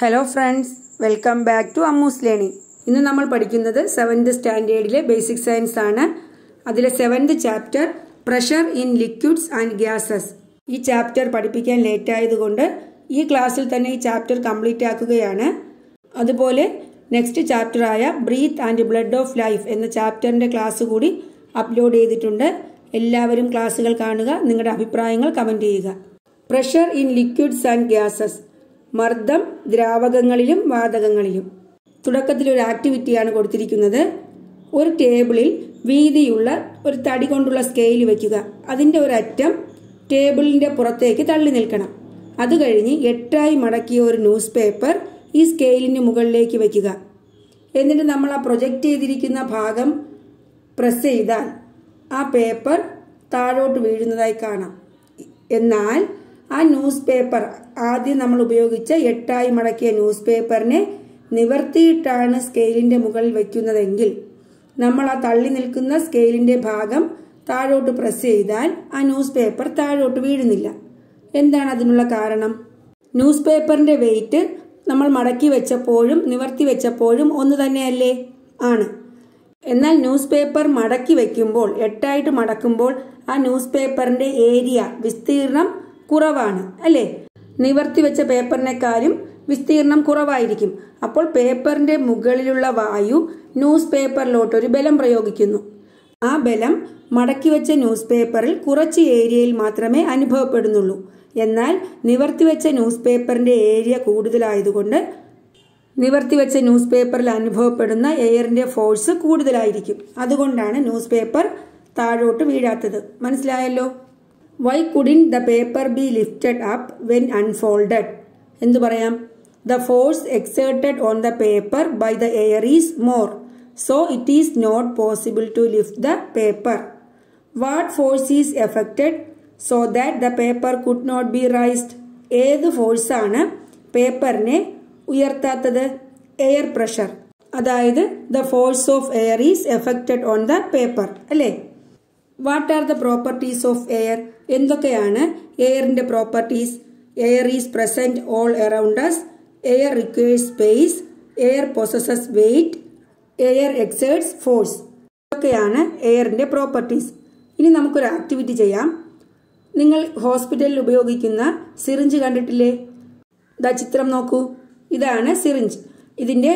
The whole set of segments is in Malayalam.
hello friends welcome back to Ammu's learning ഇന്ന് നമ്മൾ പഠിക്കുന്നത് സെവൻത് സ്റ്റാൻഡേർഡിലെ ബേസിക് സയൻസ് ആണ് അതിലെ seventh chapter pressure in liquids and gases ഈ ചാപ്റ്റർ പഠിപ്പിക്കാൻ ലേറ്റ് ആയതുകൊണ്ട് ഈ ക്ലാസ്സിൽ തന്നെ ഈ ചാപ്റ്റർ കംപ്ലീറ്റ് ആക്കുകയാണ് അതുപോലെ നെക്സ്റ്റ് ചാപ്റ്ററായ breath and blood of life എന്ന ചാപ്റ്ററിന്റെ ക്ലാസ് കൂടി അപ്ലോഡ് ചെയ്തിട്ടുണ്ട് എല്ലാവരും ക്ലാസ്സുകൾ കാണുക നിങ്ങളുടെ അഭിപ്രായങ്ങൾ കമന്റ് ചെയ്യുക pressure in liquids and gases മർദ്ദം ദ്രാവകങ്ങളിലും വാതകങ്ങളിലും തുടക്കത്തിൽ ഒരു ആക്ടിവിറ്റിയാണ് കൊടുത്തിരിക്കുന്നത് ഒരു ടേബിളിൽ വീതിയുള്ള ഒരു തടി കൊണ്ടുള്ള സ്കെയിൽ വെക്കുക അതിന്റെ ഒരു അറ്റം ടേബിളിന്റെ പുറത്തേക്ക് തള്ളി നിൽക്കണം അത് കഴിഞ്ഞ് എട്ടായി മടക്കിയ ഒരു ന്യൂസ് പേപ്പർ ഈ സ്കെയിലിന് മുകളിലേക്ക് വെക്കുക എന്നിട്ട് നമ്മൾ ആ പ്രൊജക്റ്റ് ചെയ്തിരിക്കുന്ന ഭാഗം പ്രസ് ചെയ്താൽ ആ പേപ്പർ താഴോട്ട് വീഴുന്നതായി കാണാം എന്നാൽ ആ ന്യൂസ് പേപ്പർ ആദ്യം നമ്മൾ ഉപയോഗിച്ച എട്ടായി മടക്കിയ ന്യൂസ് പേപ്പറിനെ നിവർത്തിയിട്ടാണ് സ്കെയിലിന്റെ മുകളിൽ വയ്ക്കുന്നതെങ്കിൽ നമ്മൾ ആ തള്ളി നിൽക്കുന്ന സ്കെയിലിന്റെ ഭാഗം താഴോട്ട് പ്രസ് ചെയ്താൽ ആ ന്യൂസ് പേപ്പർ താഴോട്ട് വീഴുന്നില്ല എന്താണ് അതിനുള്ള കാരണം ന്യൂസ് പേപ്പറിന്റെ വെയിറ്റ് നമ്മൾ മടക്കി വെച്ചപ്പോഴും നിവർത്തി വെച്ചപ്പോഴും ഒന്ന് തന്നെയല്ലേ ആണ് എന്നാൽ ന്യൂസ് പേപ്പർ മടക്കി വെക്കുമ്പോൾ എട്ടായിട്ട് മടക്കുമ്പോൾ ആ ന്യൂസ് പേപ്പറിന്റെ ഏരിയ വിസ്തീർണം കുറവാണ് അല്ലേ നിവർത്തി വെച്ച പേപ്പറിനേക്കാളും വിസ്തീർണം കുറവായിരിക്കും അപ്പോൾ പേപ്പറിന്റെ മുകളിലുള്ള വായു ന്യൂസ് പേപ്പറിലോട്ട് ഒരു ബലം പ്രയോഗിക്കുന്നു ആ ബലം മടക്കി വെച്ച ന്യൂസ് പേപ്പറിൽ കുറച്ച് ഏരിയയിൽ മാത്രമേ അനുഭവപ്പെടുന്നുള്ളൂ എന്നാൽ നിവർത്തി വെച്ച ന്യൂസ് പേപ്പറിന്റെ ഏരിയ കൂടുതലായതുകൊണ്ട് നിവർത്തി വെച്ച ന്യൂസ് പേപ്പറിൽ അനുഭവപ്പെടുന്ന എയറിന്റെ ഫോഴ്സ് കൂടുതലായിരിക്കും അതുകൊണ്ടാണ് ന്യൂസ് പേപ്പർ താഴോട്ട് വീഴാത്തത് മനസ്സിലായല്ലോ why couldn't the paper be lifted up when unfolded എന്തു പറയാം the force exerted on the paper by the air is more so it is not possible to lift the paper what force is effected so that the paper could not be raised ഏത് ഫോഴ്സാണ് പേപ്പറിനെ ഉയർത്താത്തത് എയർ പ്രഷർ അതായത് the force of air is effected on the paper അല്ലേ what are the properties of air എന്തൊക്കെയാണ് എയറിന്റെ properties air is present all around us air requires space air possesses weight air exerts force ഇതൊക്കെയാണ് എയറിന്റെ പ്രോപ്പർട്ടീസ് ഇനി നമുക്കൊരു ആക്ടിവിറ്റി ചെയ്യാം നിങ്ങൾ ഹോസ്പിറ്റലിൽ ഉപയോഗിക്കുന്ന സിറിഞ്ച് കണ്ടിട്ടില്ലേ ഇതാ ചിത്രം നോക്കൂ ഇതാണ് സിറിഞ്ച് ഇതിന്റെ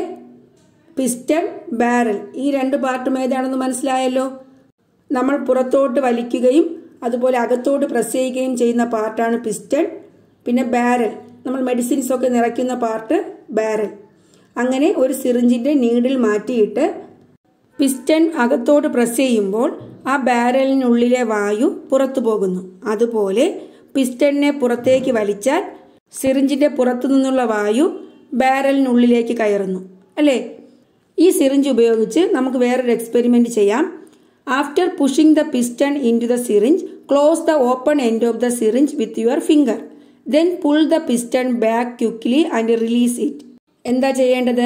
പിസ്റ്റൺ ബാരൽ ഈ രണ്ട് പാർട്ടും ഏതാണെന്ന് മനസ്സിലായല്ലോ നമ്മൾ പുറത്തോട്ട് വലിക്കുകയും അതുപോലെ അകത്തോട്ട് പ്രസ് ചെയ്യുകയും ചെയ്യുന്ന പാർട്ടാണ് പിസ്റ്റൺ പിന്നെ ബാരൽ നമ്മൾ മെഡിസിൻസ് ഒക്കെ നിറയ്ക്കുന്ന പാർട്ട് ബാരൽ അങ്ങനെ ഒരു സിറിഞ്ചിന്റെ നീഡിൽ മാറ്റിയിട്ട് പിസ്റ്റൺ അകത്തോട്ട് പ്രസ് ചെയ്യുമ്പോൾ ആ ബാരലിനുള്ളിലെ വായു പുറത്തു പോകുന്നു അതുപോലെ പിസ്റ്റണിനെ പുറത്തേക്ക് വലിച്ചാൽ സിറിഞ്ചിന്റെ പുറത്തു നിന്നുള്ള വായു ബാരലിനുള്ളിലേക്ക് കയറുന്നു അല്ലേ ഈ സിറിഞ്ച് ഉപയോഗിച്ച് നമുക്ക് വേറൊരു എക്സ്പെരിമെന്റ് ചെയ്യാം after pushing the piston into the syringe close the open end of the syringe with your finger then pull the piston back quickly and release it എന്താ ചെയ്യേണ്ടത്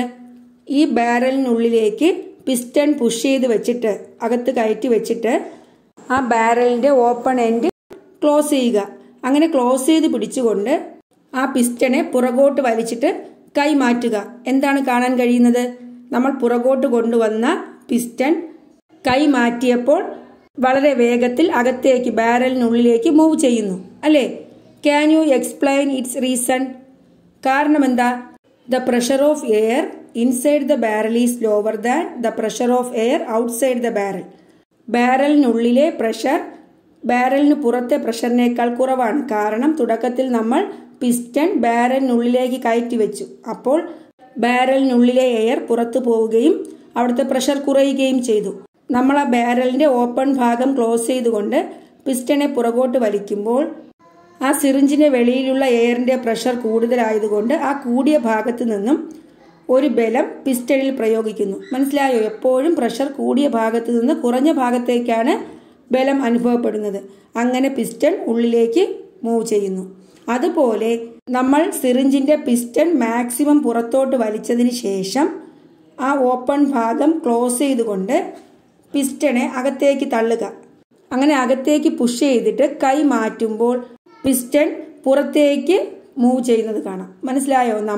ഈ ബാരലിനുള്ളിലേക്ക് പിസ്റ്റൺ പുഷ് ചെയ്ത് വെച്ചിട്ട് അകത്ത് കയറ്റി വെച്ചിട്ട് ആ ബാരലിന്റെ ഓപ്പൺ എൻഡ് ക്ലോസ് ചെയ്യുക അങ്ങനെ ക്ലോസ് ചെയ്ത് പിടിച്ചുകൊണ്ട് ആ പിസ്റ്റനെ പുറകോട്ട് വലിച്ചിട്ട് കൈ മാറ്റുക എന്താണ് കാണാൻ കഴിയുന്നത് നമ്മൾ പുറകോട്ട് കൊണ്ടുവന്ന പിസ്റ്റൺ കൈ മാറ്റിയപ്പോൾ വളരെ വേഗത്തിൽ അകത്തേക്ക് ബാരലിനുള്ളിലേക്ക് മൂവ് ചെയ്യുന്നു അല്ലേ can you explain its reason കാരണം എന്താ the pressure of air inside the barrel is lower than the pressure of air outside the barrel ബാരലിനുള്ളിലെ പ്രഷർ ബാരലിന് പുറത്തെ പ്രഷറിനേക്കാൾ കുറവാണ് കാരണം തുടക്കത്തിൽ നമ്മൾ പിസ്റ്റൺ ബാരലിനുള്ളിലേക്ക് കയറ്റി വെച്ചു അപ്പോൾ ബാരലിനുള്ളിലെ എയർ പുറത്തു പോവുകയും അവിടുത്തെ പ്രഷർ കുറയുകയും ചെയ്തു നമ്മൾ ആ ബാരലിന്റെ ഓപ്പൺ ഭാഗം ക്ലോസ് ചെയ്തുകൊണ്ട് പിസ്റ്റനെ പുറകോട്ട് വലിക്കുമ്പോൾ ആ സിറിഞ്ചിന്റെ വെളിയിലുള്ള എയറിന്റെ പ്രഷർ കൂടുതലായതുകൊണ്ട് ആ കൂടിയ ഭാഗത്ത് നിന്നും ഒരു ബലം പിസ്റ്റണിൽ പ്രയോഗിക്കുന്നു മനസ്സിലായോ എപ്പോഴും പ്രഷർ കൂടിയ ഭാഗത്ത് നിന്ന് കുറഞ്ഞ ഭാഗത്തേക്കാണ് ബലം അനുഭവപ്പെടുന്നത് അങ്ങനെ പിസ്റ്റൺ ഉള്ളിലേക്ക് മൂവ് ചെയ്യുന്നു അതുപോലെ നമ്മൾ സിറിഞ്ചിന്റെ പിസ്റ്റൺ മാക്സിമം പുറത്തോട്ട് വലിച്ചതിന് ശേഷം ആ ഓപ്പൺ ഭാഗം ക്ലോസ് ചെയ്തുകൊണ്ട് പിസ്റ്റണെ അകത്തേക്ക് തള്ളുക അങ്ങനെ അകത്തേക്ക് പുഷ് ചെയ്തിട്ട് കൈ മാറ്റുമ്പോൾ പിസ്റ്റൺ പുറത്തേക്ക് മൂവ് ചെയ്യുന്നത് കാണാം മനസ്സിലായോ നമ്മൾ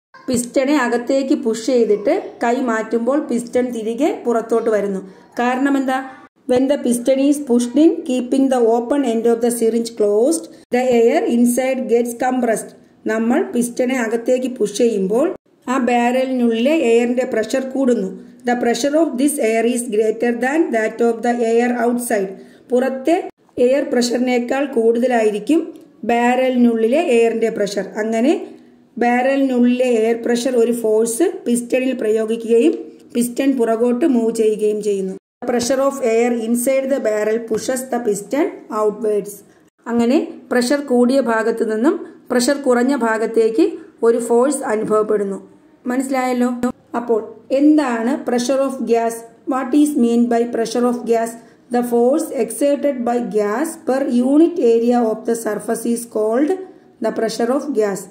പിസ്റ്റണെ അകത്തേക്ക് പുഷ് ചെയ്തിട്ട് കൈ മാറ്റുമ്പോൾ പിസ്റ്റൺ തിരികെ പുറത്തോട്ട് വരുന്നു കാരണം എന്താ when the piston is pushed in keeping the open end of the syringe closed the air inside gets compressed നമ്മൾ പിസ്റ്റണെ അകത്തേക്ക് പുഷ് ചെയ്യുമ്പോൾ ആ ബാരലിനുള്ളിലെ എയറിന്റെ പ്രഷർ കൂടുന്നു the pressure of this air is greater than that of the air outside പുറത്തെ എയർ പ്രഷറിനേക്കാൾ കൂടുതലായിരിക്കും ബാരലിനുള്ളിലെ എയറിന്റെ പ്രഷർ അങ്ങനെ ബാരലിനുള്ളിലെ എയർ പ്രഷർ ഒരു ഫോഴ്സ് പിസ്റ്റണിൽ പ്രയോഗിക്കുകയും പിസ്റ്റൺ പുറകോട്ട് മൂവ് ചെയ്യുകയും ചെയ്യുന്നു pressure of air inside the barrel pushes the piston outwards അങ്ങനെ പ്രഷർ കൂടിയ ഭാഗത്തു നിന്നും പ്രഷർ കുറഞ്ഞ ഭാഗത്തേക്ക് ഒരു ഫോഴ്സ് അനുഭവപ്പെടുന്നു മനസ്സിലായല്ലോ അപ്പോൾ എന്താണ് pressure of gas what is mean by pressure of gas the force exerted by gas per unit area of the surface is called the pressure of gas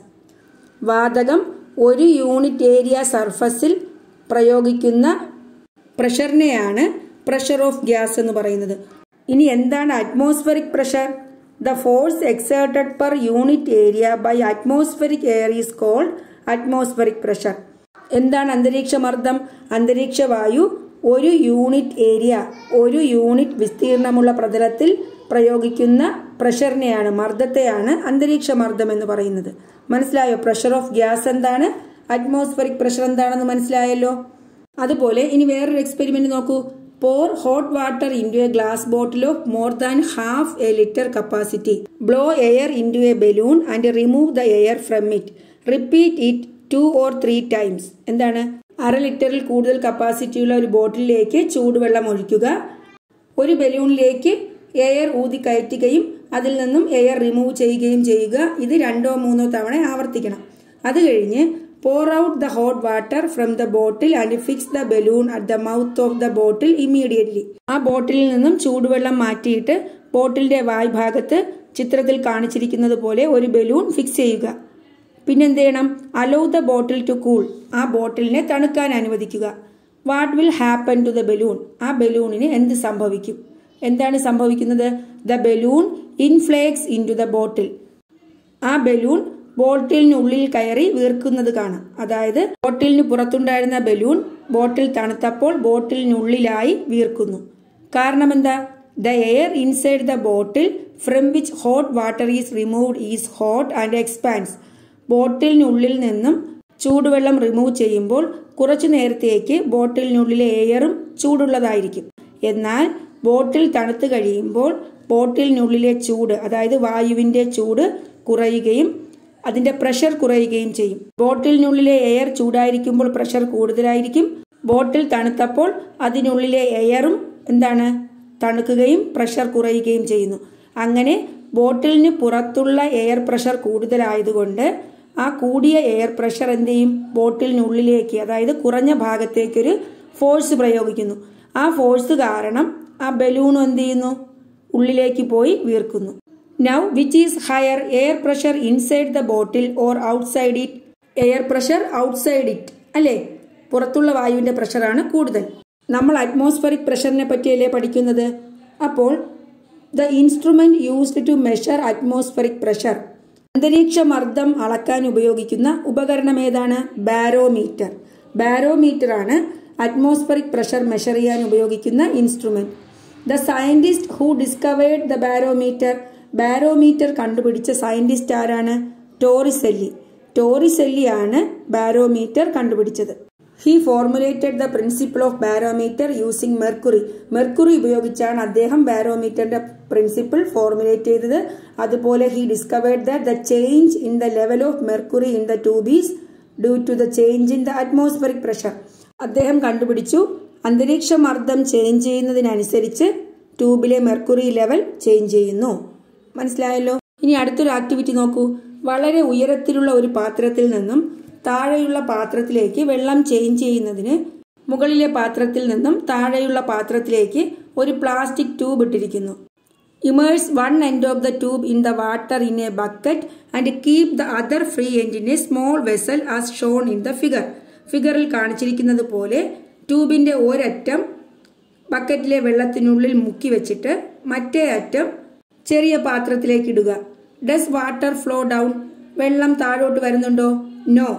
വാതകം ഒരു യൂണിറ്റ് ഏരിയ സർഫസിൽ പ്രയോഗിക്കുന്ന പ്രഷറിനെയാണ് പ്രഷർ ഓഫ് ഗ്യാസ് എന്ന് പറയുന്നത് ഇനി എന്താണ് atmospheric pressure the force exerted per unit area by atmospheric air is called atmospheric pressure എന്താണ് അന്തരീക്ഷ മർദ്ദം അന്തരീക്ഷ വായു ഒരു യൂണിറ്റ് ഏരിയ ഒരു യൂണിറ്റ് വിസ്തീർണമുള്ള പ്രതലത്തിൽ പ്രയോഗിക്കുന്ന പ്രഷറിനെയാണ് മർദ്ദത്തെയാണ് അന്തരീക്ഷ മർദ്ദം എന്ന് പറയുന്നത് മനസ്സിലായോ പ്രഷർ ഓഫ് ഗ്യാസ് എന്താണ് അറ്റ്മോസ്ഫറിക് പ്രഷർ എന്താണെന്ന് മനസ്സിലായല്ലോ അതുപോലെ ഇനി വേറൊരു എക്സ്പെരിമെന്റ് നോക്കൂ pour hot water into a glass bottle of more than half a litre capacity blow air into A balloon and remove the air from it repeat it two or three times എന്താണ് അര ലിറ്ററിൽ കൂടുതൽ കപ്പാസിറ്റിയുള്ള ഒരു ബോട്ടിലേക്ക് ചൂടുവെള്ളം ഒഴിക്കുക ഒരു ബലൂണിലേക്ക് എയർ ഊതി കയറ്റുകയും അതിൽ നിന്നും എയർ റിമൂവ് ചെയ്യുകയും ചെയ്യുക ഇത് രണ്ടോ മൂന്നോ തവണ ആവർത്തിക്കണം അത് കഴിഞ്ഞ് pour out the hot water from the bottle and fix the balloon at the mouth of the bottle immediately ആ ബോട്ടിലിൽ നിന്നും ചൂടുവെള്ളം മാറ്റിയിട്ട് ബോട്ടിലിന്റെ വായ്ഭാഗത്ത് ചിത്രത്തിൽ കാണിച്ചിരിക്കുന്നത് പോലെ ഒരു ബലൂൺ ഫിക്സ് ചെയ്യുക പിന്നെന്ത് ചെയ്യണം allow the bottle to cool ആ ബോട്ടിലിനെ തണുക്കാൻ അനുവദിക്കുക what will happen to the balloon ആ ബലൂണിന് എന്ത് സംഭവിക്കും എന്താണ് സംഭവിക്കുന്നത് the balloon inflates into the bottle ആ ബലൂൺ ബോട്ടിലിനുള്ളിൽ കയറി വീർക്കുന്നത് കാണാം അതായത് ബോട്ടിലിന് പുറത്തുണ്ടായിരുന്ന ബലൂൺ ബോട്ടിൽ തണുത്തപ്പോൾ ബോട്ടിലിനുള്ളിലായി വീർക്കുന്നു കാരണം എന്താ the air inside the bottle from which hot water is removed is hot and expands ബോട്ടിലിനുള്ളിൽ നിന്നും ചൂടുവെള്ളം റിമൂവ് ചെയ്യുമ്പോൾ കുറച്ചു നേരത്തേക്ക് ബോട്ടിലിനുള്ളിലെ എയറും ചൂടുള്ളതായിരിക്കും എന്നാൽ ബോട്ടിൽ തണുത്തു കഴിയുമ്പോൾ ബോട്ടിലിനുള്ളിലെ ചൂട് അതായത് വായുവിന്റെ ചൂട് കുറയുകയും അതിന്റെ പ്രഷർ കുറയുകയും ചെയ്യും ബോട്ടിലിനുള്ളിലെ എയർ ചൂടായിരിക്കുമ്പോൾ പ്രഷർ കൂടുതലായിരിക്കും ബോട്ടിൽ തണുത്തപ്പോൾ അതിനുള്ളിലെ എയറും എന്താണ് തണുക്കുകയും പ്രഷർ കുറയുകയും ചെയ്യുന്നു അങ്ങനെ ബോട്ടിലിന് പുറത്തുള്ള എയർ പ്രഷർ കൂടുതലായതുകൊണ്ട് ആ കൂടിയ എയർ പ്രഷർ എന്ത് ചെയ്യും ബോട്ടിലിനുള്ളിലേക്ക് അതായത് കുറഞ്ഞ ഭാഗത്തേക്കൊരു ഫോഴ്സ് പ്രയോഗിക്കുന്നു ആ ഫോഴ്സ് കാരണം ആ ബലൂൺ എന്ത് ചെയ്യുന്നു ഉള്ളിലേക്ക് പോയി വീർക്കുന്നു now which is higher air pressure inside the bottle or outside it air pressure outside it അല്ലേ പുറത്തുള്ള വായുവിന്റെ പ്രഷറാണ് കൂടുതൽ നമ്മൾ അറ്റ്മോസ്ഫറിക് പ്രഷറിനെ പറ്റിയല്ലേ പഠിക്കുന്നത് അപ്പോൾ the instrument used to measure atmospheric pressure അന്തരീക്ഷ മർദ്ദം അളക്കാൻ ഉപയോഗിക്കുന്ന ഉപകരണം ഏതാണ് ബാരോമീറ്റർ ബാരോമീറ്റർ ആണ് അറ്റ്മോസ്ഫറിക് പ്രഷർ മെഷർ ചെയ്യാൻ ഉപയോഗിക്കുന്ന instrument the scientist who discovered the barometer barometer കണ്ടുപിടിച്ച സയന്റിസ്റ്റ് ആരാണ് ടോറിസെല്ലി ടോറിസെല്ലിയാണ് ബാരോമീറ്റർ കണ്ടുപിടിച്ചത് he formulated the principle of barometer using mercury mercury ഉപയോഗിച്ചാണ് അദ്ദേഹം ബാരോമീറ്ററിന്റെ പ്രിൻസിപ്പിൾ ഫോർമുലേറ്റ് ചെയ്തത് അതുപോലെ he discovered that the change in the level of mercury in the tube is due to the change in the atmospheric pressure അദ്ദേഹം കണ്ടുപിടിച്ചു അന്തരീക്ഷ മർദ്ദം ചേഞ്ച് ചെയ്യുന്നതിനനുസരിച്ച് ട്യൂബിലെ മെർക്കുറി ലെവൽ ചേഞ്ച് ചെയ്യുന്നു മനസ്സിലായല്ലോ ഇനി അടുത്തൊരു ആക്ടിവിറ്റി നോക്കൂ വളരെ ഉയരത്തിലുള്ള ഒരു പാത്രത്തിൽ നിന്നും താഴെയുള്ള പാത്രത്തിലേക്ക് വെള്ളം ചേഞ്ച് ചെയ്യുന്നതിന് മുകളിലെ പാത്രത്തിൽ നിന്നും താഴെയുള്ള പാത്രത്തിലേക്ക് ഒരു പ്ലാസ്റ്റിക് ട്യൂബ് ഇട്ടിരിക്കുന്നു immerse one end of the tube in the water in a bucket and keep the other free end in a small vessel as shown in the figure ഫിഗറിൽ കാണിച്ചിരിക്കുന്നത് പോലെ ട്യൂബിന്റെ ഒരറ്റം ബക്കറ്റിലെ വെള്ളത്തിനുള്ളിൽ മുക്കി വെച്ചിട്ട് മറ്റേ അറ്റം ചെറിയ പാത്രത്തിലേക്ക് ഇടുക ഡസ് വാട്ടർ ഫ്ലോ ഡൗൺ വെള്ളം താഴോട്ട് വരുന്നുണ്ടോ no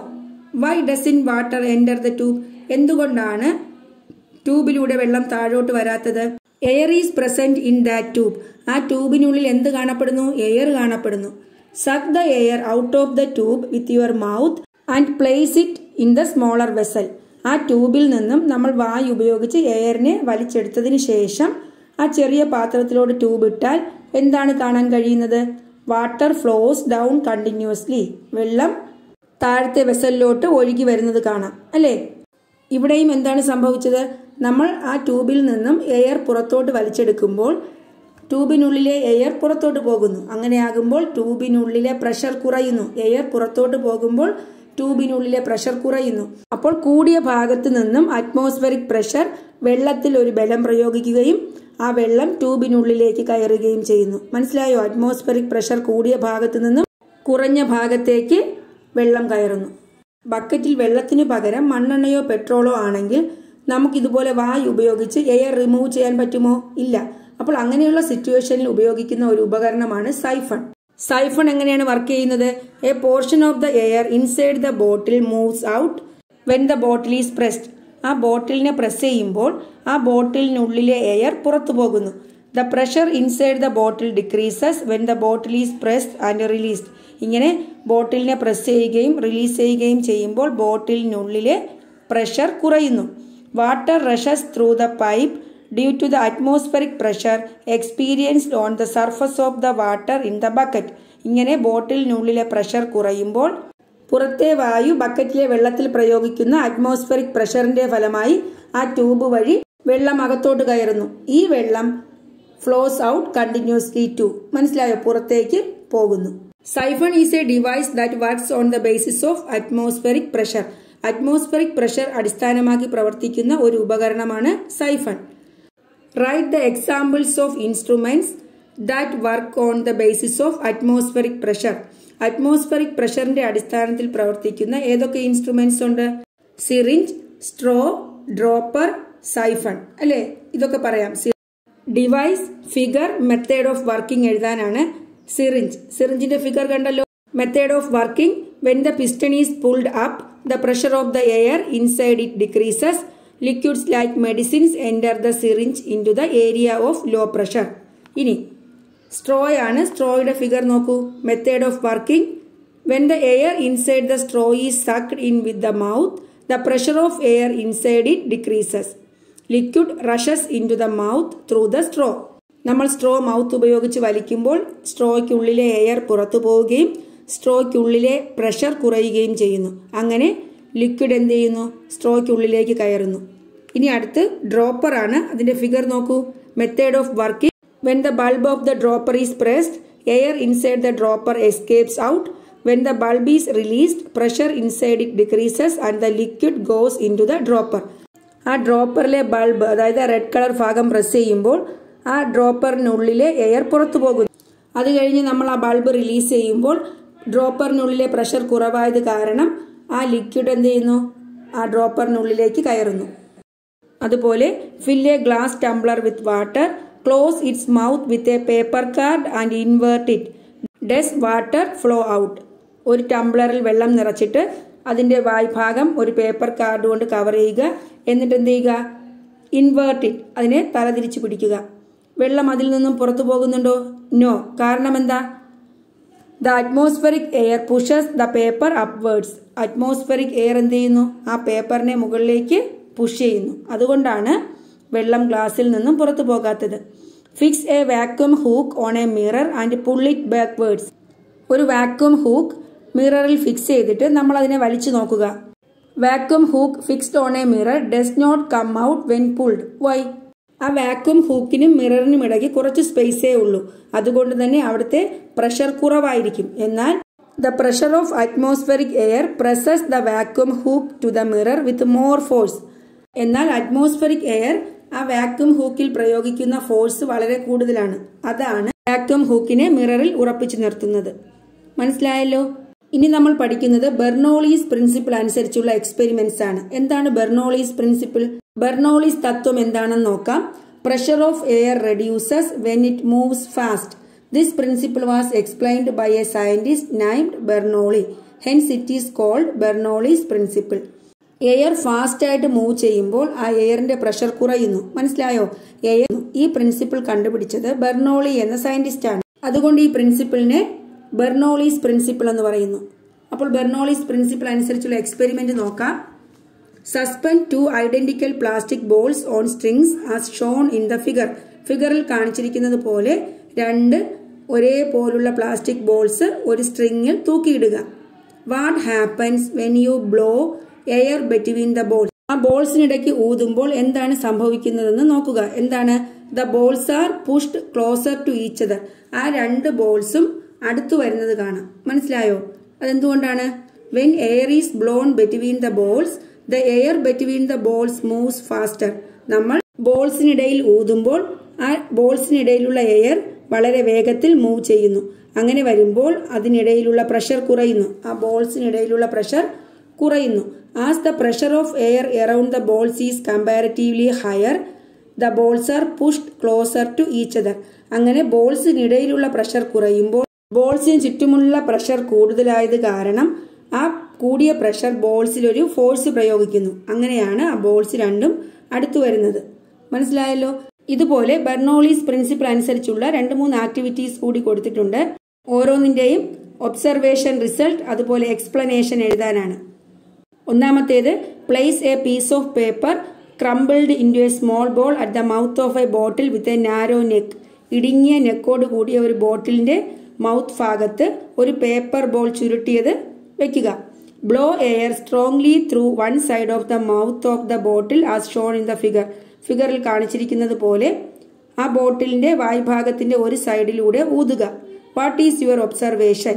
why doesn't water enter the tube എന്തുകൊണ്ടാണ് ട്യൂബിലൂടെ വെള്ളം താഴോട്ട് വരാത്തത് air is present in that tube ആ ട്യൂബിനുള്ളിൽ എന്ത് കാണപ്പെടുന്നു എയർ കാണപ്പെടുന്നു suck the air out of the tube with your mouth and place it in the smaller vessel ആ ട്യൂബിൽ നിന്നും നമ്മൾ വായു ഉപയോഗിച്ച് എയറിനെ വലിച്ചെടുത്തതിന് ശേഷം ആ ചെറിയ പാത്രത്തിലോട് ട്യൂബ് ഇട്ടാൽ എന്താണ് കാണാൻ കഴിയുന്നത് വാട്ടർ ഫ്ലോസ് ഡൗൺ കണ്ടിന്യൂസ്ലി വെള്ളം താഴത്തെ വെസലിലോട്ട് ഒഴുകി വരുന്നത് കാണാം അല്ലേ ഇവിടെയും എന്താണ് സംഭവിച്ചത് നമ്മൾ ആ ട്യൂബിൽ നിന്നും എയർ പുറത്തോട്ട് വലിച്ചെടുക്കുമ്പോൾ ട്യൂബിനുള്ളിലെ എയർ പുറത്തോട്ട് പോകുന്നു അങ്ങനെയാകുമ്പോൾ ട്യൂബിനുള്ളിലെ പ്രഷർ കുറയുന്നു എയർ പുറത്തോട്ട് പോകുമ്പോൾ ട്യൂബിനുള്ളിലെ പ്രഷർ കുറയുന്നു അപ്പോൾ കൂടിയ ഭാഗത്ത് നിന്നും അറ്റ്മോസ്ഫറിക് പ്രഷർ വെള്ളത്തിൽ ഒരു ബലം പ്രയോഗിക്കുകയും ആ വെള്ളം ട്യൂബിനുള്ളിലേക്ക് കയറുകയും ചെയ്യുന്നു മനസ്സിലായോ അറ്റ്മോസ്ഫറിക് പ്രഷർ കൂടിയ ഭാഗത്ത് നിന്നും കുറഞ്ഞ ഭാഗത്തേക്ക് വെള്ളം കയറുന്നു ബക്കറ്റിൽ വെള്ളത്തിന് പകരം മണ്ണെണ്ണയോ പെട്രോളോ ആണെങ്കിൽ നമുക്ക് ഇതുപോലെ വായു ഉപയോഗിച്ച് എയർ റിമൂവ് ചെയ്യാൻ പറ്റുമോ ഇല്ല അപ്പോൾ അങ്ങനെയുള്ള സിറ്റുവേഷനിൽ ഉപയോഗിക്കുന്ന ഒരു ഉപകരണമാണ് സൈഫൺ സൈഫൺ എങ്ങനെയാണ് വർക്ക് ചെയ്യുന്നത് a portion of the air inside the bottle moves out when the bottle is pressed ആ ബോട്ടിലിനെ പ്രസ് ചെയ്യുമ്പോൾ ആ ബോട്ടിലിനുള്ളിലെ എയർ പുറത്തു പോകുന്നു the pressure inside the bottle decreases when the bottle is pressed and released ഇങ്ങനെ ബോട്ടിലിനെ പ്രസ് ചെയ്യുകയും റിലീസ് ചെയ്യുകയും ചെയ്യുമ്പോൾ ബോട്ടിലിനുള്ളിലെ പ്രഷർ കുറയുന്നു water rushes through the pipe due to the atmospheric pressure experienced on the surface of the water in the bucket ഇങ്ങനെ ബോട്ടിലിനുള്ളിലെ പ്രഷർ കുറയുമ്പോൾ പുറത്തെ വായു ബക്കറ്റിലെ വെള്ളത്തിൽ പ്രയോഗിക്കുന്ന അറ്റ്മോസ്ഫറിക് പ്രഷറിന്റെ ഫലമായി ആ ട്യൂബ് വഴി വെള്ളം അകത്തോട്ട് കയറുന്നു ഈ വെള്ളം ഫ്ലോസ് ഔട്ട് കണ്ടിന്യൂസ്ലി ടു മനസ്സിലായോ പുറത്തേക്ക് പോകുന്നു siphon is a device that works on the basis of atmospheric pressure atmospheric pressure അടിസ്ഥാനമാക്കി പ്രവർത്തിക്കുന്ന ഒരു ഉപകരണമാണ് siphon right the examples of instruments that work on the basis of atmospheric pressure atmospheric പ്രഷറിന്റെ അടിസ്ഥാനത്തിൽ പ്രവർത്തിക്കുന്ന ഏതൊക്കെ ഇൻസ്ട്രുമെന്റ്സ് ഉണ്ട് സിറിഞ്ച് സ്ട്രോ ഡ്രോപ്പർ സൈഫൺ അല്ലേ ഇതൊക്കെ പറയാം device figure method of working എഴുതാനാണ് സിറിഞ്ച് സിറിഞ്ചിന്റെ ഫിഗർ കണ്ടല്ലോ method of working when the piston is pulled up the pressure of the air inside it decreases liquids like medicines enter the syringe into the area of low pressure ഇനി സ്ട്രോ ആണ് സ്ട്രോയുടെ ഫിഗർ നോക്കൂ method of working when the air inside the straw is sucked in with the mouth the pressure of air inside it decreases liquid rushes into the mouth through the straw നമ്മൾ സ്ട്രോ മൗത്ത് ഉപയോഗിച്ച് വലിക്കുമ്പോൾ സ്ട്രോയ്ക്കുള്ളിലെ എയർ പുറത്തു പോവുകയും സ്ട്രോയ്ക്കുള്ളിലെ പ്രഷർ കുറയുകയും ചെയ്യുന്നു അങ്ങനെ ലിക്വിഡ് എന്ത് ചെയ്യുന്നു സ്ട്രോയ്ക്കുള്ളിലേക്ക് കയറുന്നു ഇനി അടുത്ത് ഡ്രോപ്പർ ആണ് അതിന്റെ ഫിഗർ നോക്കൂ method of working when the bulb of the dropper is pressed air inside the dropper escapes out when the bulb is released pressure inside it decreases and the liquid goes into the dropper ആ ഡ്രോപ്പറിലെ ബൾബ് അതായത് റെഡ് കളർ ഭാഗം പ്രസ് ചെയ്യുമ്പോൾ ആ ഡ്രോപ്പറിനുള്ളിലെ എയർ പുറത്തു പോകുന്നു അത് കഴിഞ്ഞ് നമ്മൾ ആ ബൾബ് റിലീസ് ചെയ്യുമ്പോൾ ഡ്രോപ്പറിനുള്ളിലെ പ്രഷർ കുറവായത് കാരണം ആ ലിക്വിഡ് എന്ത് ചെയ്യുന്നു ആ ഡ്രോപ്പറിനുള്ളിലേക്ക് കയറുന്നു അതുപോലെ fill a glass tumbler with water close its mouth with a paper card and invert it does water flow out ഒരു ടംബ്ലറിൽ വെള്ളം നിറച്ചിട്ട് അതിന്റെ വായ്ഭാഗം ഒരു പേപ്പർ കാർഡ് കൊണ്ട് കവർ ചെയ്യുക എന്നിട്ട് എന്ത് ചെയ്യുക ഇൻവേർട്ട് ഇറ്റ് അതിനെ തലതിരിച്ച് പിടിക്കുക വെള്ളം അതിൽ നിന്നും പുറത്തു പോകുന്നുണ്ടോ നോ കാരണം എന്താ the atmospheric air pushes the paper upwards atmospheric air എന്ത് ചെയ്യുന്നു ആ പേപ്പറിനെ മുകളിലേക്ക് പുഷ് ചെയ്യുന്നു അതുകൊണ്ടാണ് വെള്ളം ഗ്ലാസ്സിൽ നിന്നും പുറത്തു പോകാത്തത് fix a vacuum hook on a mirror and pull it backwards ഒരു വാക്യൂം ഹൂക്ക് മിററിൽ ഫിക്സ് ചെയ്തിട്ട് നമ്മൾ അതിനെ വലിച്ചു നോക്കുക vacuum hook fixed on a mirror does not come out when pulled why ആ വാക്യൂം ഹൂക്കിനും മിററിനും ഇടയ്ക്ക് കുറച്ച് സ്പേസേ ഉള്ളൂ അതുകൊണ്ട് തന്നെ അവിടുത്തെ പ്രഷർ കുറവായിരിക്കും എന്നാൽ the pressure of atmospheric air presses the vacuum hook to the mirror with more force എന്നാൽ അറ്റ്മോസ്ഫറിക് എയർ ആ വാക്യൂം ഹൂക്കിൽ പ്രയോഗിക്കുന്ന ഫോഴ്സ് വളരെ കൂടുതലാണ് അതാണ് വാക്യൂം ഹൂക്കിനെ മിററിൽ ഉറപ്പിച്ചു നിർത്തുന്നത് മനസ്സിലായല്ലോ ഇനി നമ്മൾ പഠിക്കുന്നത് ബെർണോളീസ് പ്രിൻസിപ്പിൾ അനുസരിച്ചുള്ള എക്സ്പെരിമെന്റ്സ് ആണ് എന്താണ് ബെർണോളീസ് പ്രിൻസിപ്പിൾ ബെർണോളീസ് തത്വം എന്താണെന്ന് നോക്കാം pressure of air reduces when it moves fast this principle was explained by a scientist named Bernoulli hence it is called Bernoulli's principle air fast ആയിട്ട് മൂവ് ചെയ്യുമ്പോൾ ആ എയറിന്റെ പ്രഷർ കുറയുന്നു മനസ്സിലായോ എയർ ഈ പ്രിൻസിപ്പിൾ കണ്ടുപിടിച്ചത് ബെർണോളി എന്ന സയന്റിസ്റ്റ് ആണ് അതുകൊണ്ട് ഈ പ്രിൻസിപ്പിളിനെ ബെർണോളീസ് പ്രിൻസിപ്പിൾ എന്ന് പറയുന്നു അപ്പോൾ ബെർണോളീസ് പ്രിൻസിപ്പിൾ അനുസരിച്ചുള്ള എക്സ്പെരിമെന്റ് നോക്കാം suspend two identical plastic balls on strings as shown in the figure ഫിഗറിൽ കാണിച്ചിരിക്കുന്നത് പോലെ രണ്ട് ഒരേപോലുള്ള പ്ലാസ്റ്റിക് ബോൾസ് ഒരു സ്ട്രിങ്ങിൽ തൂക്കിയിടുക what happens when you blow air between the balls ആ ബോൾസിനിടയ്ക്ക് ഊതുമ്പോൾ എന്താണ് സംഭവിക്കുന്നതെന്ന് നോക്കുക എന്താണ് the balls are pushed closer to each other ആ രണ്ട് ബോൾസും അടുത്തു വരുന്നത് കാണാം മനസ്സിലായോ അതെന്തുകൊണ്ടാണ് when air is blown between the balls the air between the balls moves faster നമ്മൾ ബോൾസിനിടയിൽ ഊതുമ്പോൾ ആ ബോൾസിനിടയിലുള്ള എയർ വളരെ വേഗത്തിൽ മൂവ് ചെയ്യുന്നു അങ്ങനെ വരുമ്പോൾ അതിനിടയിലുള്ള പ്രഷർ കുറയുന്നു ആ ബോൾസിനിടയിലുള്ള പ്രഷർ കുറയുന്നു as the pressure of air around the balls is comparatively higher the balls are pushed closer to each other അങ്ങനെ ബോൾസിനിടയിലുള്ള പ്രഷർ കുറയുമ്പോൾ ബോൾസിന് ചുറ്റുമുള്ള പ്രഷർ കൂടുതലായത് കാരണം ആ കൂടിയ പ്രഷർ ബോൾസിൽ ഒരു ഫോഴ്സ് പ്രയോഗിക്കുന്നു അങ്ങനെയാണ് ആ ബോൾസ് രണ്ടും അടുത്തു വരുന്നത് മനസ്സിലായല്ലോ ഇതുപോലെ ബെർണോളീസ് പ്രിൻസിപ്പിൾ അനുസരിച്ചുള്ള രണ്ട് മൂന്ന് ആക്ടിവിറ്റീസ് കൂടി കൊടുത്തിട്ടുണ്ട് ഓരോന്നിന്റെയും ഒബ്സർവേഷൻ റിസൾട്ട് അതുപോലെ എക്സ്പ്ലനേഷൻ എഴുതാനാണ് ഒന്നാമത്തേത് place a piece of paper crumbled into a small ball at the mouth of a bottle with a narrow neck ഇടുങ്ങിയ നെക്കോട് കൂടിയ ഒരു ബോട്ടിലിന്റെ മൗത്ത് ഭാഗത്ത് ഒരു പേപ്പർ ബോൾ ചുരുട്ടിയത് വെക്കുക blow air strongly through one side of the mouth of the bottle as shown in the figure ഫിഗറിൽ കാണിച്ചിരിക്കുന്നത് പോലെ ആ ബോട്ടിലിന്റെ വായ്ഭാഗത്തിന്റെ ഒരു സൈഡിലൂടെ ഊതുക what is your observation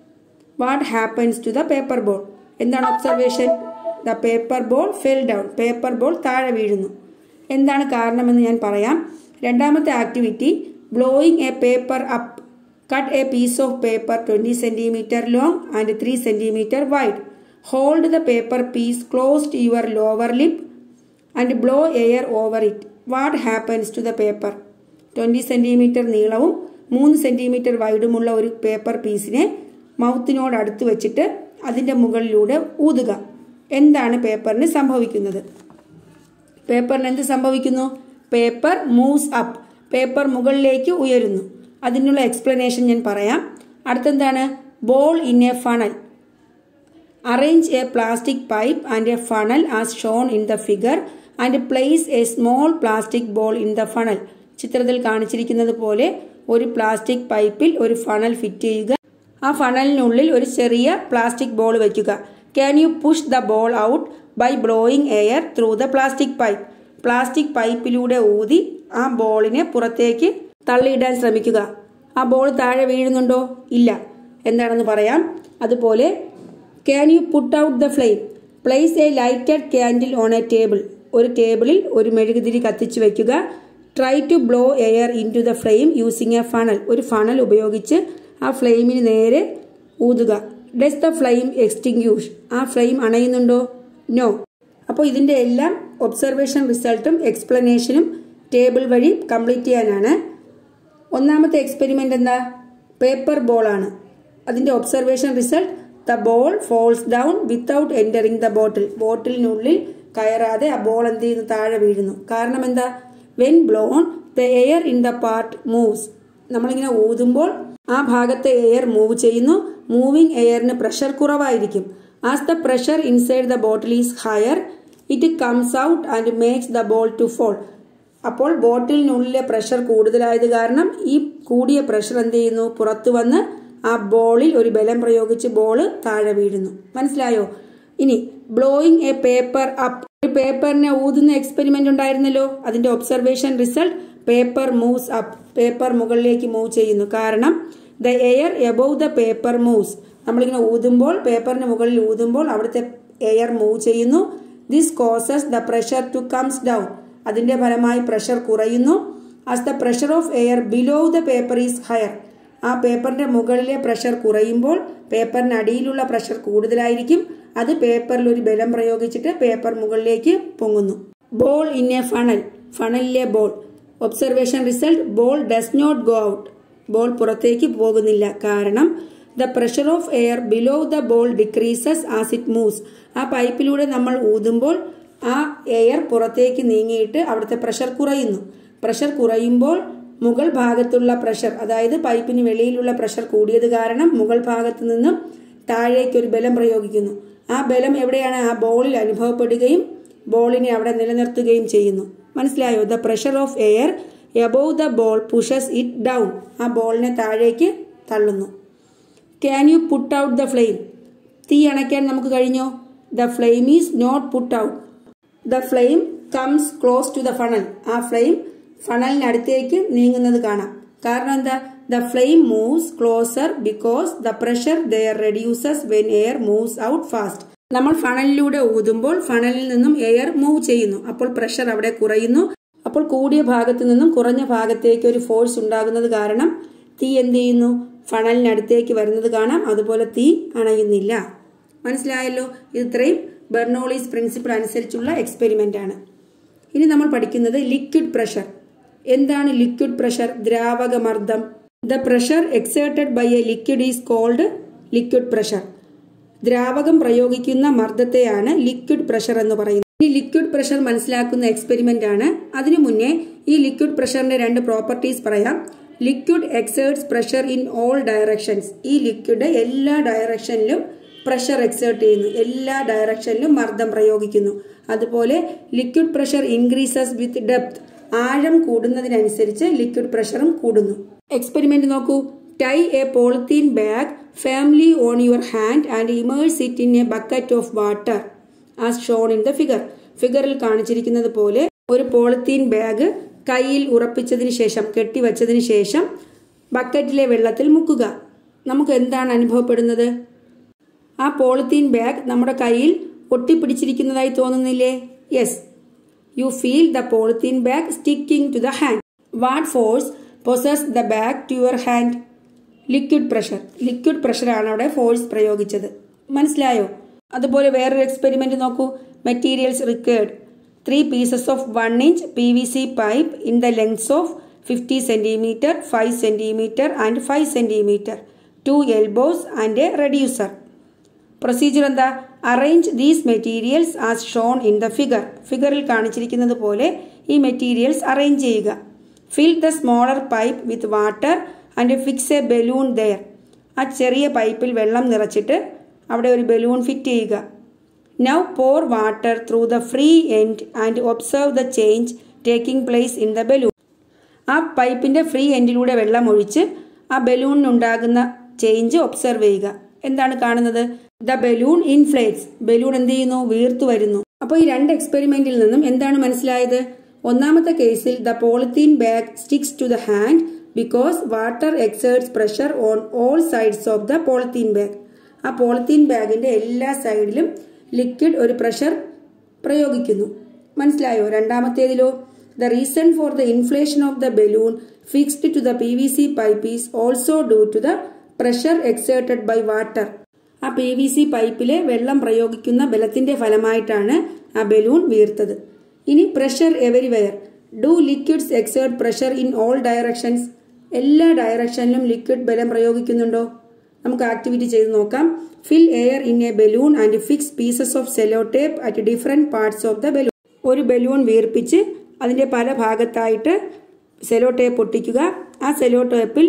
what happens to the paper ball എന്താണ് observation the paper ball fell down paper ball താഴെ വീഴുന്നു എന്താണ് കാരണമെന്ന് ഞാൻ പറയാം രണ്ടാമത്തെ activity blowing a paper up cut a piece of paper twenty centimetre long and three centimetre wide hold the paper piece closed your lower lip and blow air over it what happens to the paper twenty centimetre നീളവും മൂന്ന് സെന്റിമീറ്റർ വൈഡുമുള്ള ഒരു പേപ്പർ പീസിനെ മൗത്തിനോട് അടുത്ത് വെച്ചിട്ട് അതിന്റെ മുകളിലൂടെ ഊതുക എന്താണ് പേപ്പറിന് സംഭവിക്കുന്നത് പേപ്പറിന് എന്ത് സംഭവിക്കുന്നു പേപ്പർ മൂവ്സ് അപ്പ് പേപ്പർ മുകളിലേക്ക് ഉയരുന്നു അതിനുള്ള എക്സ്പ്ലനേഷൻ ഞാൻ പറയാം അടുത്തെന്താണ് ball in a funnel arrange a plastic pipe and a funnel as shown in the figure and place a small plastic ball in the funnel ചിത്രത്തിൽ കാണിച്ചിരിക്കുന്നത് പോലെ ഒരു പ്ലാസ്റ്റിക് പൈപ്പിൽ ഒരു ഫണൽ ഫിറ്റ് ചെയ്യുക ആ ഫണലിനുള്ളിൽ ഒരു ചെറിയ പ്ലാസ്റ്റിക് ബോൾ വയ്ക്കുക can you push the ball out by blowing air through the plastic pipe plastic പൈപ്പിലൂടെ ഊതി ആ ബോളിനെ പുറത്തേക്ക് തള്ളിയിടാൻ ശ്രമിക്കുക ആ ബോൾ താഴെ വീഴുന്നുണ്ടോ ഇല്ല എന്താണെന്ന് പറയാം അതുപോലെ can you put out the flame place a lighted candle on a table ഒരു ടേബിളിൽ ഒരു മെഴുകുതിരി കത്തിച്ചു വയ്ക്കുക try to blow air into the flame using a funnel ഒരു ഫണൽ ഉപയോഗിച്ച് ആ ഫ്ലെയിമിന് നേരെ ഊതുക ഡസ് ദ ഫ്ലെയിം എക്സ്റ്റിങ്യൂഷ് ആ ഫ്ലെയിം അണയുന്നുണ്ടോ നോ അപ്പോൾ ഇതിന്റെ എല്ലാം ഒബ്സർവേഷൻ റിസൾട്ടും എക്സ്പ്ലനേഷനും ടേബിൾ വഴി കംപ്ലീറ്റ് ചെയ്യാനാണ് ഒന്നാമത്തെ എക്സ്പെരിമെന്റ് എന്താ പേപ്പർ ബോൾ ആണ് അതിന്റെ observation result the ball falls down without entering the bottle ബോട്ടിലിനുള്ളിൽ കയറാതെ ആ ബോൾ എന്ത് ചെയ്യുന്നു താഴെ വീഴുന്നു കാരണം എന്താ when blown the air in the part moves നമ്മളിങ്ങനെ ഊതുമ്പോൾ ആ ഭാഗത്തെ എയർ മൂവ് ചെയ്യുന്നു മൂവിംഗ് എയറിന് പ്രഷർ കുറവായിരിക്കും as the pressure inside the bottle is higher it comes out and makes the ball to fall അപ്പോൾ ബോട്ടിലിനുള്ളിലെ പ്രഷർ കൂടുതലായത് കാരണം ഈ കൂടിയ പ്രഷർ എന്ത് ചെയ്യുന്നു പുറത്തു വന്ന് ആ ബോളിൽ ഒരു ബലം പ്രയോഗിച്ച് ബോൾ താഴെ വീഴുന്നു മനസ്സിലായോ ഇനി ബ്ലോയിങ് എ പേപ്പർ അപ്പ് ഒരു പേപ്പറിനെ ഊതുന്ന എക്സ്പെരിമെന്റ് ഉണ്ടായിരുന്നല്ലോ അതിന്റെ observation result paper moves up paper മുകളിലേക്ക് മൂവ് ചെയ്യുന്നു കാരണം the air above the paper moves നമ്മളിങ്ങനെ ഊതുമ്പോൾ പേപ്പറിന് മുകളിൽ ഊതുമ്പോൾ അവിടുത്തെ എയർ മൂവ് ചെയ്യുന്നു this causes the pressure to comes down അതിന്റെ ഫലമായി പ്രഷർ കുറയുന്നു as the pressure of air below the paper is higher ആ പേപ്പറിന്റെ മുകളിലെ പ്രഷർ കുറയുമ്പോൾ പേപ്പറിന് അടിയിലുള്ള പ്രഷർ കൂടുതലായിരിക്കും അത് പേപ്പറിൽ ഒരു ബലം പ്രയോഗിച്ചിട്ട് പേപ്പർ മുകളിലേക്ക് പൊങ്ങുന്നു ബോൾ ഇൻ എ ഫണൽ ഫണലിലെ ball observation result ball does not go out ball പുറത്തേക്ക് പോകുന്നില്ല കാരണം the pressure of air below the ball decreases as it moves ആ പൈപ്പിലൂടെ നമ്മൾ ഊതുമ്പോൾ ആ എയർ പുറത്തേക്ക് നീങ്ങിയിട്ട് അവിടുത്തെ പ്രഷർ കുറയുന്നു പ്രഷർ കുറയുമ്പോൾ മുകൾ ഭാഗത്തുള്ള പ്രഷർ അതായത് പൈപ്പിന് വെളിയിലുള്ള പ്രഷർ കൂടിയത് കാരണം മുകൾ ഭാഗത്തു നിന്നും താഴേക്ക് ഒരു ബലം പ്രയോഗിക്കുന്നു ആ ബലം എവിടെയാണ് ആ ബോളിൽ അനുഭവപ്പെടുകയും ബോളിനെ അവിടെ നിലനിർത്തുകയും ചെയ്യുന്നു മനസ്സിലായോ the pressure of air above the ball pushes it down ആ ബോളിനെ താഴേക്ക് തള്ളുന്നു can you put out the flame തീ അണയ്ക്കാൻ നമുക്ക് കഴിഞ്ഞോ the flame is not put out the flame comes close to the funnel ആ ഫ്ലെയിം ഫണലിനടുത്തേക്ക് നീങ്ങുന്നത് കാണാം കാരണം എന്താ the flame moves closer because the pressure there reduces when air moves out fast നമ്മൾ ഫണലിലൂടെ ഊതുമ്പോൾ ഫണലിൽ നിന്നും എയർ മൂവ് ചെയ്യുന്നു അപ്പോൾ പ്രഷർ അവിടെ കുറയുന്നു അപ്പോൾ കൂടിയ ഭാഗത്തു നിന്നും കുറഞ്ഞ ഭാഗത്തേക്ക് ഒരു ഫോഴ്സ് ഉണ്ടാകുന്നത് കാരണം തീ എന്ത് ചെയ്യുന്നു ഫണലിനടുത്തേക്ക് വരുന്നത് കാണാം അതുപോലെ തീ അണയുന്നില്ല മനസ്സിലായല്ലോ ഇത് ഇത്രയും ബെർണോളീസ് പ്രിൻസിപ്പിൾ അനുസരിച്ചുള്ള എക്സ്പെരിമെന്റ് ആണ് ഇനി നമ്മൾ പഠിക്കുന്നത് ലിക്വിഡ് പ്രഷർ എന്താണ് ലിക്വിഡ് പ്രഷർ ദ്രാവക മർദ്ദം the pressure exerted by a liquid is called liquid pressure ദ്രാവകം പ്രയോഗിക്കുന്ന മർദ്ദത്തെയാണ് ലിക്വിഡ് പ്രഷർ എന്ന് പറയുന്നത് ഈ ലിക്വിഡ് പ്രഷർ മനസ്സിലാക്കുന്ന എക്സ്പെരിമെന്റ് ആണ് അതിനു മുന്നേ ഈ ലിക്വിഡ് പ്രഷറിന്റെ രണ്ട് പ്രോപ്പർട്ടീസ് പറയാം liquid exerts pressure in all directions ഈ ലിക്വിഡ് എല്ലാ ഡയറക്ഷനിലും പ്രഷർ എക്സേർട്ട് ചെയ്യുന്നു എല്ലാ ഡയറക്ഷനിലും മർദ്ദം പ്രയോഗിക്കുന്നു അതുപോലെ liquid pressure increases with depth ആഴം കൂടുന്നതിനനുസരിച്ച് ലിക്വിഡ് പ്രഷറും കൂടുന്നു എക്സ്പെരിമെന്റ് നോക്കൂ tie a polythene bag firmly on your hand and immerse it in a bucket of water as shown in the figure ഫിഗറിൽ കാണിച്ചിരിക്കുന്നത് പോലെ ഒരു പോളിത്തീൻ ബാഗ് കയ്യിൽ ഉറപ്പിച്ചതിന് ശേഷം കെട്ടിവച്ചതിന് ശേഷം ബക്കറ്റിലെ വെള്ളത്തിൽ മുക്കുക നമുക്ക് എന്താണ് അനുഭവപ്പെടുന്നത് ആ പോളിത്തീൻ ബാഗ് നമ്മുടെ കയ്യിൽ ഒട്ടിപ്പിടിച്ചിരിക്കുന്നതായി തോന്നുന്നില്ലേ yes you feel the polythene bag sticking to the hand what force presses the bag to your hand liquid pressure liquid പ്രഷറാണ് അവിടെ ഫോഴ്സ് പ്രയോഗിച്ചത് മനസ്സിലായോ അതുപോലെ വേറൊരു എക്സ്പെരിമെന്റ് നോക്കൂ materials required three pieces of one inch P V C pipe in the lengths of fifty centimetre five centimetre and five centimetre two elbows and a reducer procedure എന്താ arrange these materials as shown in the figure ഫിഗറിൽ കാണിച്ചിരിക്കുന്നത് പോലെ ഈ മെറ്റീരിയൽസ് അറേഞ്ച് ചെയ്യുക fill the smaller pipe with water and fix a balloon there ആ ചെറിയ പൈപ്പിൽ വെള്ളം നിറച്ചിട്ട് അവിടെ ഒരു ബലൂൺ ഫിറ്റ് ചെയ്യുക now pour water through the free end and observe the change taking place in the balloon ആ പൈപ്പിന്റെ ഫ്രീ എൻഡിലൂടെ വെള്ളം ഒഴിച്ച് ആ ബലൂണിനുണ്ടാകുന്ന ചേഞ്ച് ഒബ്സർവ് ചെയ്യുക എന്താണ് കാണുന്നത് ദ ബലൂൺ ഇൻഫ്ലേറ്റ്സ് ബലൂൺ എന്ത് ചെയ്യുന്നു വീർത്തു വരുന്നു അപ്പോൾ ഈ രണ്ട് എക്സ്പെരിമെന്റിൽ നിന്നും എന്താണ് മനസ്സിലായത് ഒന്നാമത്തെ കേസിൽ the polythene bag sticks to the hand because water exerts pressure on all sides of the polythene bag ആ പോളിത്തീൻ ബാഗിന്റെ എല്ലാ സൈഡിലും ലിക്വിഡ് ഒരു പ്രഷർ പ്രയോഗിക്കുന്നു മനസ്സിലായോ രണ്ടാമത്തേതിലോ the reason for the inflation of the balloon fixed to the P V C pipe is also due to the pressure exerted by water ആ പി വി സി പൈപ്പിലെ വെള്ളം പ്രയോഗിക്കുന്ന ബലത്തിന്റെ ഫലമായിട്ടാണ് ആ ബലൂൺ വീർത്തത് ഇനി pressure everywhere do liquids exert pressure in all directions എല്ലാ ഡയറക്ഷനിലും ലിക്വിഡ് ബലം പ്രയോഗിക്കുന്നുണ്ടോ നമുക്ക് ആക്ടിവിറ്റി ചെയ്ത് നോക്കാം fill air in a balloon and fix pieces of cello tape at different parts of the balloon ഒരു ബലൂൺ വീർപ്പിച്ച് അതിന്റെ പല ഭാഗത്തായിട്ട് സെലോ ടേപ്പ് ഒട്ടിക്കുക ആ സെലോ ടേപ്പിൽ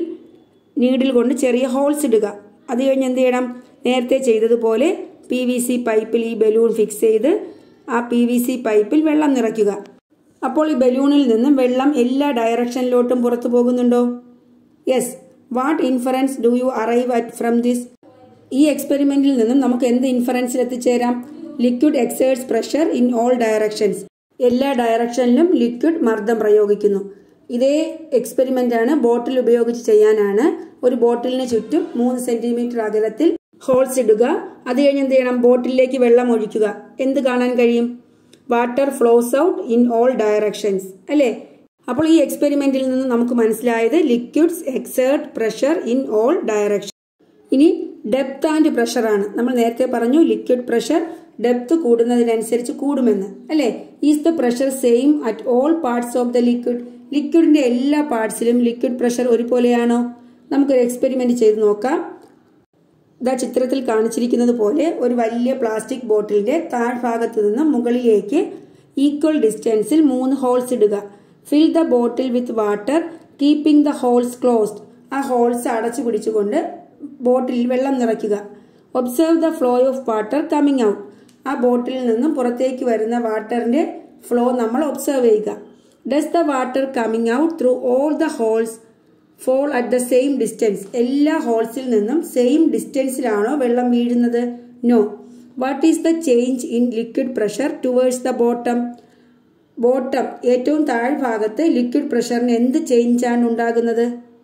നീഡിൽ കൊണ്ട് ചെറിയ ഹോൾസ് ഇടുക അത് കഴിഞ്ഞ് എന്ത് ചെയ്യണം നേരത്തെ ചെയ്തതുപോലെ പി വി സി പൈപ്പിൽ ഈ ബലൂൺ ഫിക്സ് ചെയ്ത് ആ പി വി സി പൈപ്പിൽ വെള്ളം നിറയ്ക്കുക അപ്പോൾ ഈ ബലൂണിൽ നിന്നും വെള്ളം എല്ലാ ഡയറക്ഷനിലോട്ടും പുറത്തു പോകുന്നുണ്ടോ yes what inference do you arrive at from this ഈ എക്സ്പെരിമെന്റിൽ നിന്നും നമുക്ക് എന്ത് ഇൻഫറൻസിൽ എത്തിച്ചേരാം liquid exerts pressure in all directions എല്ലാ ഡയറക്ഷനിലും ലിക്വിഡ് മർദ്ദം പ്രയോഗിക്കുന്നു ഇതേ എക്സ്പെരിമെന്റ് ആണ് ബോട്ടിൽ ഉപയോഗിച്ച് ചെയ്യാനാണ് ഒരു ബോട്ടിലിന് ചുറ്റും മൂന്ന് സെന്റിമീറ്റർ അകലത്തിൽ ഹോൾസ് ഇടുക അത് കഴിഞ്ഞ് എന്ത് ചെയ്യണം ബോട്ടിലേക്ക് വെള്ളം ഒഴിക്കുക എന്ത് കാണാൻ കഴിയും water flows out in all directions അല്ലേ അപ്പോൾ ഈ എക്സ്പെരിമെന്റിൽ നിന്ന് നമുക്ക് മനസ്സിലായത് liquids exert pressure in all direction ഇനി ഡെപ്ത് ആൻഡ് പ്രഷർ ആണ് നമ്മൾ നേരത്തെ പറഞ്ഞു ലിക്വിഡ് പ്രഷർ ഡെപ്ത് കൂടുന്നതിനനുസരിച്ച് കൂടുമെന്ന് അല്ലേ is the pressure same at all parts of the liquid ലിക്വിഡിന്റെ എല്ലാ പാർട്സിലും ലിക്വിഡ് പ്രഷർ ഒരുപോലെയാണോ നമുക്കൊരു എക്സ്പെരിമെന്റ് ചെയ്ത് നോക്കാം ഇതാ ചിത്രത്തിൽ കാണിച്ചിരിക്കുന്നത് പോലെ ഒരു വലിയ പ്ലാസ്റ്റിക് ബോട്ടിലിന്റെ താഴ്ഭാഗത്ത് നിന്ന് മുകളിലേക്ക് ഈക്വൽ ഡിസ്റ്റൻസിൽ മൂന്ന് ഹോൾസ് ഇടുക fill the bottle with water keeping the holes closed ആ ഹോൾസ് അടച്ചു പിടിച്ചുകൊണ്ട് ബോട്ടിലിൽ വെള്ളം നിറയ്ക്കുക observe the flow of water coming out ആ ബോട്ടിലിൽ നിന്നും പുറത്തേക്ക് വരുന്ന വാട്ടറിന്റെ ഫ്ലോ നമ്മൾ ഒബ്സർവ് ചെയ്യുക does the water coming out through all the holes fall at the same distance എല്ലാ ഹോൾസിൽ നിന്നും സെയിം ഡിസ്റ്റൻസിലാണോ വെള്ളം വീഴുന്നത് no what is the change in liquid pressure towards the bottom bottom ഏറ്റവും താഴ്ഭാഗത്ത് ലിക്വിഡ് പ്രഷറിന് എന്ത് ചേഞ്ച് ആണ് ഉണ്ടാകുന്നത്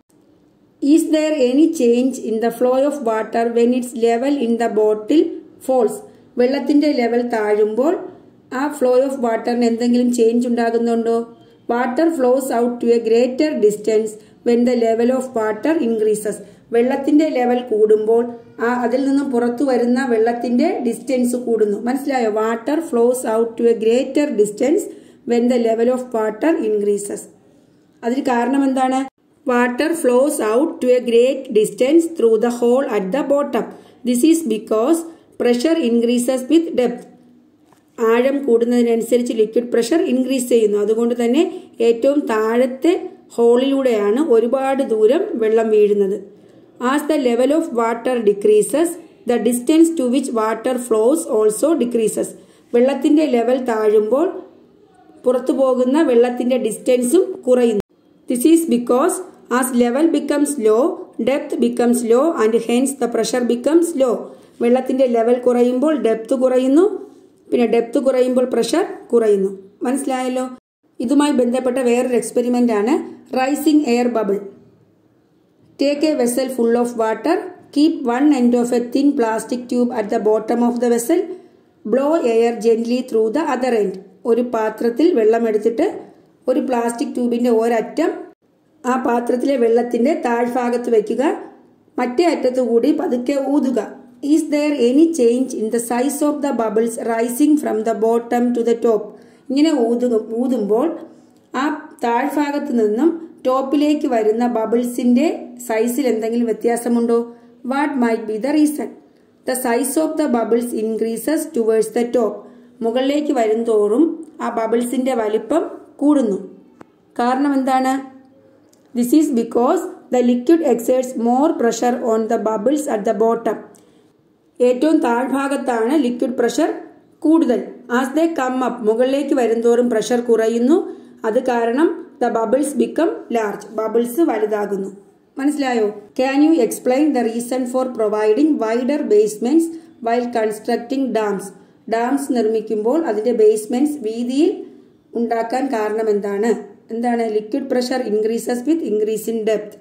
is there any change in the flow of water when its level in the bottle falls വെള്ളത്തിന്റെ ലെവൽ താഴുമ്പോൾ ആ ഫ്ലോ ഓഫ് വാട്ടറിന് എന്തെങ്കിലും ചേഞ്ച് ഉണ്ടാകുന്നുണ്ടോ water flows out to a greater distance when the level of water increases വെള്ളത്തിന്റെ ലെവൽ കൂടുമ്പോൾ ആ അതിൽ നിന്നും പുറത്തു വരുന്ന വെള്ളത്തിന്റെ ഡിസ്റ്റൻസ് കൂടുന്നു മനസ്സിലായോ water flows out to a greater distance when the level of water increases അതിന് കാരണം എന്താണ് water flows out to a great distance through the hole at the bottom this is because pressure increases with depth ആഴം കൂടുന്നതിനനുസരിച്ച് ലിക്വിഡ് പ്രഷർ ഇൻക്രീസ് ചെയ്യുന്നു അതുകൊണ്ട് തന്നെ ഏറ്റവും താഴത്തെ ഹോളിലൂടെയാണ് ഒരുപാട് ദൂരം വെള്ളം വീഴുന്നത് as the level of water decreases the distance to which water flows also decreases വെള്ളത്തിന്റെ ലെവൽ താഴുമ്പോൾ പുറത്തു പോകുന്ന വെള്ളത്തിന്റെ ഡിസ്റ്റൻസും കുറയുന്നു this is because as level becomes low depth becomes low and hence the pressure becomes low വെള്ളത്തിന്റെ ലെവൽ കുറയുമ്പോൾ ഡെപ്ത് കുറയുന്നു പിന്നെ ഡെപ്ത് കുറയുമ്പോൾ പ്രഷർ കുറയുന്നു മനസ്സിലായല്ലോ ഇതുമായി ബന്ധപ്പെട്ട വേറൊരു എക്സ്പെരിമെന്റ് ആണ് rising air bubble take a vessel full of water keep one end of a thin plastic tube at the bottom of the vessel blow air gently through the other end ഒരു പാത്രത്തിൽ വെള്ളം എടുത്തിട്ട് ഒരു പ്ലാസ്റ്റിക് ട്യൂബിന്റെ ഒരറ്റം ആ പാത്രത്തിലെ വെള്ളത്തിന്റെ താഴ്ഭാഗത്ത് വെക്കുക മറ്റേ അറ്റത്തു കൂടി പതുക്കെ ഊതുക is there any change in the size of the bubbles rising from the bottom to the top ഇങ്ങനെ ഊതുക ഊതുമ്പോൾ ആ താഴ്ഭാഗത്ത് നിന്നും ടോപ്പിലേക്ക് വരുന്ന ബബിൾസിന്റെ സൈസിൽ എന്തെങ്കിലും വ്യത്യാസമുണ്ടോ what might be the reason the size of the bubbles increases towards the top മുകളിലേക്ക് വരുംതോറും ആ ബബിൾസിന്റെ വലിപ്പം കൂടുന്നു കാരണം എന്താണ് this is because the liquid exerts more pressure on the bubbles at the bottom ഏറ്റവും താഴ്ഭാഗത്താണ് ലിക്വിഡ് പ്രഷർ കൂടുതൽ ആസ് ദേ കം അപ്പ് മുകളിലേക്ക് വരുംതോറും പ്രഷർ കുറയുന്നു അത് കാരണം the bubbles become large bubbles വലുതാകുന്നു മനസ്സിലായോ can you explain the reason for providing wider basements while constructing dams dams നിർമ്മിക്കുമ്പോൾ അതിന്റെ ബേസ്മെന്റ്സ് വീതിയിൽ ഉണ്ടാക്കാൻ കാരണം എന്താണ് എന്താണ് liquid pressure increases with increase in depth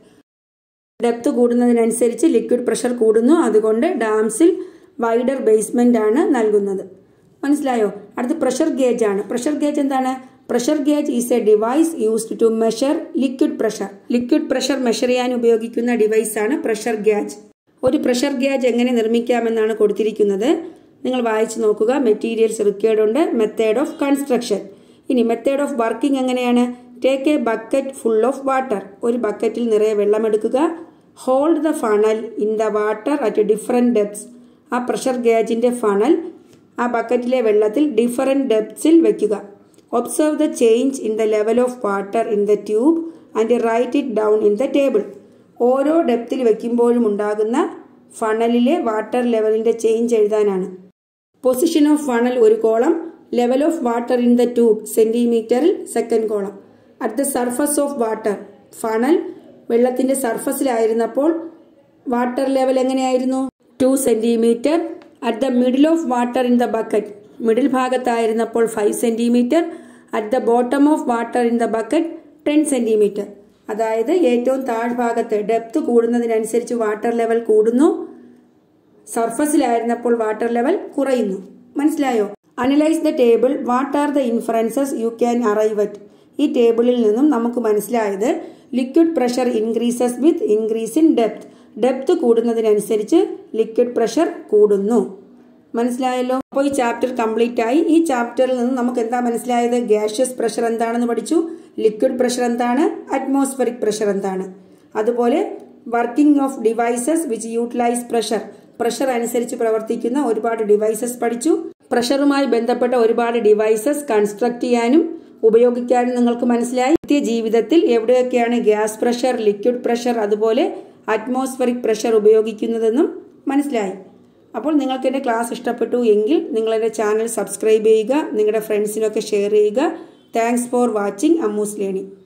depth കൂടുന്നതിനനുസരിച്ച് ലിക്വിഡ് പ്രഷർ കൂടുന്നു അതുകൊണ്ട് ഡാംസിൽ വൈഡർ ബേസ്മെന്റ് ആണ് നൽകുന്നത് മനസ്സിലായോ അടുത്ത് പ്രഷർ ഗേജ് ആണ് പ്രഷർ ഗേജ് എന്താണ് pressure gauge is a device used to measure liquid pressure liquid pressure measure ചെയ്യാൻ ഉപയോഗിക്കുന്ന ഡിവൈസ് ആണ് പ്രഷർ ഗേജ് ഒരു പ്രഷർ ഗേജ് എങ്ങനെ നിർമ്മിക്കാമെന്നാണ് കൊടുത്തിരിക്കുന്നത് നിങ്ങൾ വായിച്ചു നോക്കുക മെറ്റീരിയൽസ് റിക്വേർഡ് ഉണ്ട് മെത്തേഡ് ഓഫ് കൺസ്ട്രക്ഷൻ ഇനി മെത്തേഡ് ഓഫ് വർക്കിംഗ് എങ്ങനെയാണ് take a bucket full of water ഒരു ബക്കറ്റിൽ നിറയെ വെള്ളമെടുക്കുക hold the funnel in the water at different depths ആ പ്രഷർ ഗേജിന്റെ ഫണൽ ആ ബക്കറ്റിലെ വെള്ളത്തിൽ ഡിഫറെന്റ് ഡെപ്സിൽ വെക്കുക observe the change in the level of water in the tube and write it down in the table ഓരോ ഡെപ്തിൽ വെക്കുമ്പോഴും ഉണ്ടാകുന്ന ഫണലിലെ വാട്ടർ ലെവലിന്റെ ചേഞ്ച് എഴുതാനാണ് പൊസിഷൻ ഓഫ് ഫണൽ ഒരു column level of water in the tube സെന്റിമീറ്ററിൽ second column at the surface of water funnel വെള്ളത്തിന്റെ സർഫസിലായിരുന്നപ്പോൾ വാട്ടർ ലെവൽ എങ്ങനെയായിരുന്നു two centimetre at the middle of water in the bucket middle ഭാഗത്തായിരുന്നപ്പോൾ five centimetre at the bottom of water in the bucket ten centimetre അതായത് ഏറ്റവും താഴ്ഭാഗത്ത് ഡെപ്ത് കൂടുന്നതിനനുസരിച്ച് വാട്ടർ ലെവൽ കൂടുന്നു സർഫസിലായിരുന്നപ്പോൾ വാട്ടർ ലെവൽ കുറയുന്നു മനസ്സിലായോ analyse the table what are the inferences you can arrive at ഈ ടേബിളിൽ നിന്നും നമുക്ക് മനസ്സിലായത് liquid pressure increases with increase in depth depth കൂടുന്നതിനനുസരിച്ച് ലിക്വിഡ് പ്രഷർ കൂടുന്നു മനസ്സിലായല്ലോ അപ്പോൾ ഈ ചാപ്റ്റർ കംപ്ലീറ്റ് ആയി ഈ ചാപ്റ്ററിൽ നിന്ന് നമുക്ക് എന്താ മനസ്സിലായത് ഗ്യാഷ്യസ് പ്രഷർ എന്താണെന്ന് പഠിച്ചു ലിക്വിഡ് പ്രഷർ എന്താണ് അറ്റ്മോസ്ഫറിക് പ്രഷർ എന്താണ് അതുപോലെ working of devices which utilise pressure pressure അനുസരിച്ച് പ്രവർത്തിക്കുന്ന ഒരുപാട് ഡിവൈസസ് പഠിച്ചു പ്രഷറുമായി ബന്ധപ്പെട്ട ഒരുപാട് ഡിവൈസസ് കൺസ്ട്രക്ട് ചെയ്യാനും ഉപയോഗിക്കാനും നിങ്ങൾക്ക് മനസ്സിലായി നിത്യ ജീവിതത്തിൽ എവിടെയൊക്കെയാണ് ഗ്യാസ് പ്രഷർ ലിക്വിഡ് പ്രഷർ അതുപോലെ അറ്റ്മോസ്ഫറിക് പ്രഷർ ഉപയോഗിക്കുന്നതെന്നും മനസ്സിലായി അപ്പോൾ നിങ്ങൾക്ക് എൻ്റെ ക്ലാസ് ഇഷ്ടപ്പെട്ടു എങ്കിൽ നിങ്ങളെൻ്റെ ചാനൽ സബ്സ്ക്രൈബ് ചെയ്യുക നിങ്ങളുടെ ഫ്രണ്ട്സിനൊക്കെ ഷെയർ ചെയ്യുക thanks for watching Ammu's learning